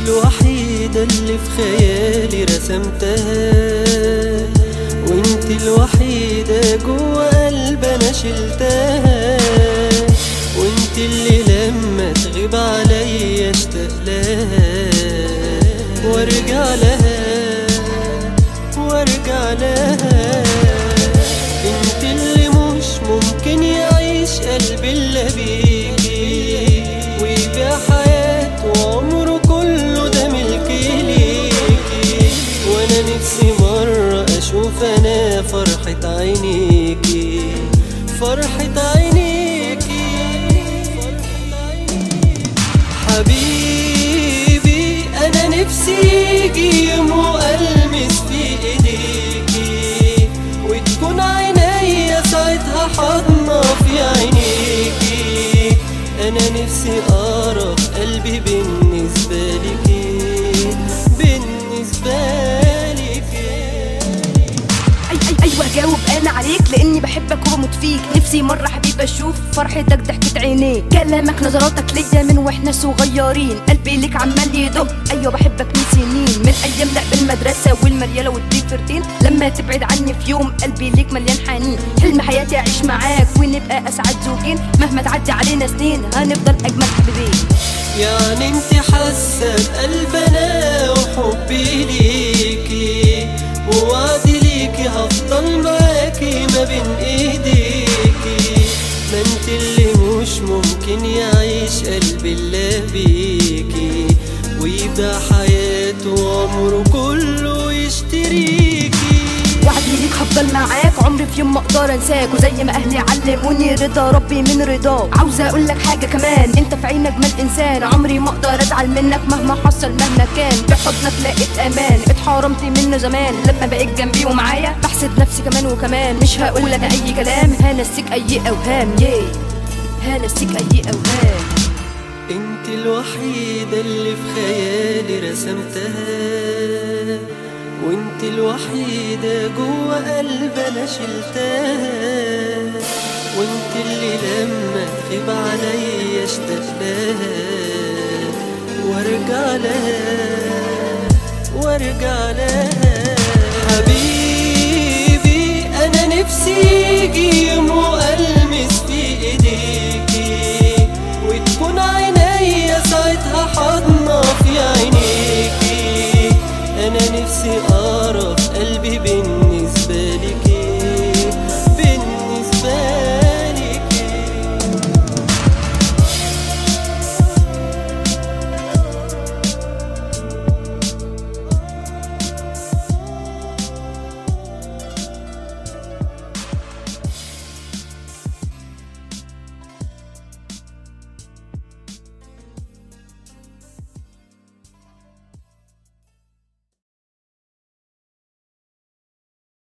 الوحيدة اللي في خيالي رسمتها وانت الوحيدة جوا قلب انا شلتها وانت اللي لما تغيب عليا اشتاق لها وارجع لها وارجع لها انت اللي مش ممكن يعيش قلبي الا بيكي ويبيع حياته وعمره كله ده ملكي ليكي وانا نفسي مرة اشوف انا فرحة عينيكي فرحة عينيكي حبيبي انا نفسي يجي يوم والمس في ايديكي وتكون عينيا ساعتها حاضنة في عينيكي انا نفسي اعرف قلبي بالنسبة لكي بالنسبة لكي أي أي أيوة جاوب أنا عليك لأني بحبك وبموت فيك نفسي مرة حبيبي أشوف فرحتك ضحكة عينيك كلامك نظراتك ليا من وإحنا صغيرين قلبي ليك عمال يدق أيوة بحبك من سنين من أيام لعب المدرسة والمريالة والديفرتين لما تبعد عني في يوم قلبي ليك مليان حنين حلم حياتي أعيش معاك ونبقى أسعد زوجين مهما تعدي علينا سنين هنفضل أجمل حبيبين يعني انت حاسة بقلبنا وحبي ليكي ووعدي ليكي هفضل معاكي ما بين ايديكي ما انت اللي مش ممكن يعيش قلبي الا بيكي ويبدأ حياته وعمره كله يشتريكي وعدي ليك هفضل معاك عمري في يوم ما اقدر انساك وزي ما اهلي علموني رضا ربي من رضاك عاوزه اقول لك حاجه كمان انت في عين اجمل انسان عمري ما اقدر ازعل منك مهما حصل مهما كان في حضنك لقيت امان اتحرمت منه زمان لما بقيت جنبي ومعايا بحسد نفسي كمان وكمان مش هقول انا اي كلام هنسيك اي اوهام ياي هنسيك اي اوهام انت الوحيدة اللي في خيالي رسمتها وانت الوحيدة جوا قلب انا شلتها وانت اللي لما تغيب عليا اشتاق لها وارجع لها وارجع لها حبيبي انا نفسي يجي